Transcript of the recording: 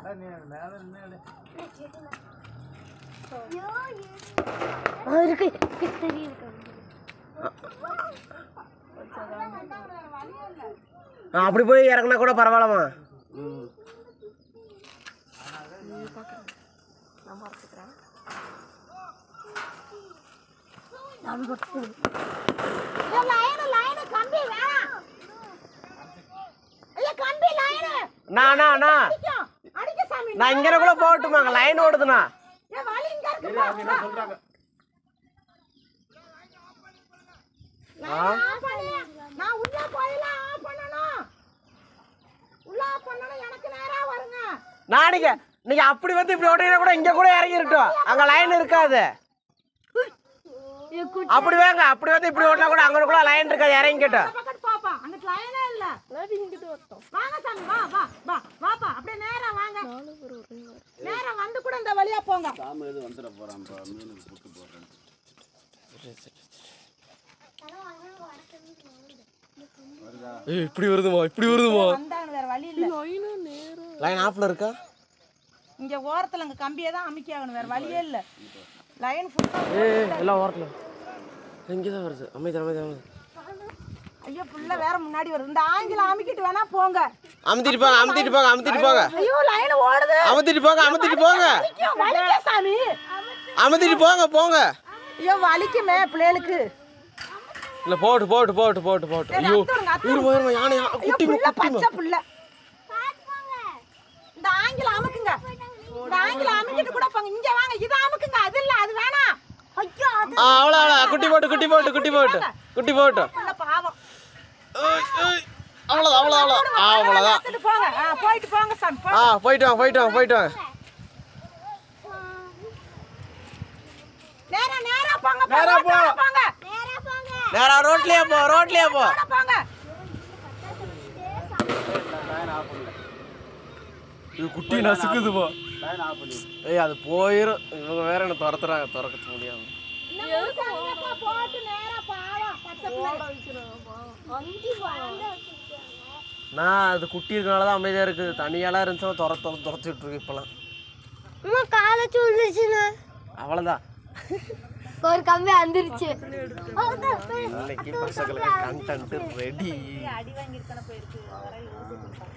ஆ, இருக்கு இருக்கு, தெரியுது ஆ, அப்படி போய் இறக்குனா கூட பரவாயில்லம்மா நான் மட்டும் அண்ணா அண்ணா அண்ணா நான் இங்கே கூட போகட்டுமாங்க லைன் ஓடுதுண்ணா ஆ நான் உள்ள போயெல்லாம் ஆஃப் பண்ணணும் உள்ள ஆஃப் பண்ணணும் எனக்கு நேரா வருங்க நான் நீங்க நீங்க அப்படி வந்து இப்படி ஓட்டினா கூட இங்க கூட இறங்கிருட்டோம் அங்க லைன் இருக்காது அப்படி வாங்க அப்படி வந்து இப்படி ஓட்டினா கூட அங்க கூட லைன் இருக்காது இறங்கிட்டோம் பக்கத்து பாப்பா அங்கிட்டு லைனே இல்ல வாங்க சாமி வா வா வா வாப்பா அப்படியே நேரா வாங்க நேரா வந்து கூட இந்த வழியா போங்க ஏய் இப்படி வருதுமா இப்படி வருதுமா வந்தாங்க வேற வழி இல்ல லைன் ஆஃப்ல இருக்கா இங்க ஓரத்துல அங்க கம்பியே தான் அமைக்கி ஆகணும் வேற வழியே இல்ல லைன் ஃபுல்லா ஏய் எல்லாம் ஓரத்துல இங்கே தான் வருது அமைதி அமைதி அமைதி ஐயோ ஃபுல்லா வேற முன்னாடி வருது இந்த ஆங்கில அமைக்கிட்டு வேணா போங்க அமுத்திட்டு போங்க அமுத்திட்டு போங்க அமுத்திட்டு போங்க ஐயோ லைன் ஓடுது அமுத்திட்டு போங்க அமுத்திட்டு போங்க ஐயோ, வலிக்க சாமி அமுத்திட்டு போங்க போங்க ஐயோ வலிக்குமே பிள்ளைகளுக்கு இல்ல போட்டு போட்டு போட்டு போட்டு போட்டு ஐயோ அத்துடுங்க, அத்துடுங்க. இருமா இருமா யானை யா- ஐயோ குட்டி புள்ள பச்சை புள்ள இந்த ஆங்கில அமுக்குங்க இந்த ஆங்கில அமுக்கிட்டு கூட போங்க இங்க வாங்க இது அமுக்குங்க அது இல்ல அது வேணாம் ஐயோ அது ஆ அவ்வளோ அவ்வளோ குட்டி போட்டு குட்டி போட்டு குட்டி போட்டு குட்டி போட்டு புள்ள பாவம் ஏய், ஏய். அவ்வளோதான் அவ்வளோ அவ்வளோ அவ்வளோதான் பார்த்துட்டு போங்க ஆ, போயிட்டு போங்க சாமி போ. ஆ போயிட்டு வாங்க போயிட்டு வாங்க போயிட்டு வாங்க நேரா நேரா போங்க போ, நேரா போ. ரோட்டோட போங்க நேரா போங்க நேரா ரோட்லயே போ ரோட்லயே போ ரோட்டோட போங்க இது குட்டி நசுக்குதுப்பா ஏய் அது போயிரும் இவங்க வேற என்ன துரத்துறாங்க துறக்க முடியாது இந்த முழுக்க அங்கப்பா போட்டு நேரா பாவம் பச்சை பிள்ளை நான் அது குட்டி இருக்கனால தான் அமைதியாக இருக்குது தனியாலாம் இருந்துச்சுன்னா துர துர துரத்திட்டு இருக்கு இப்போலாம் அம்மா காலை சொல்லுச்சுண்ணா அவ்வளோதான் ஒரு கம்பி வந்துருச்சு இன்னைக்கு பசங்களுக்கு கண்டென்ட் ரெடி அடி வாங்கியிருக்கான போயிருக்கு வர யோசிச்சு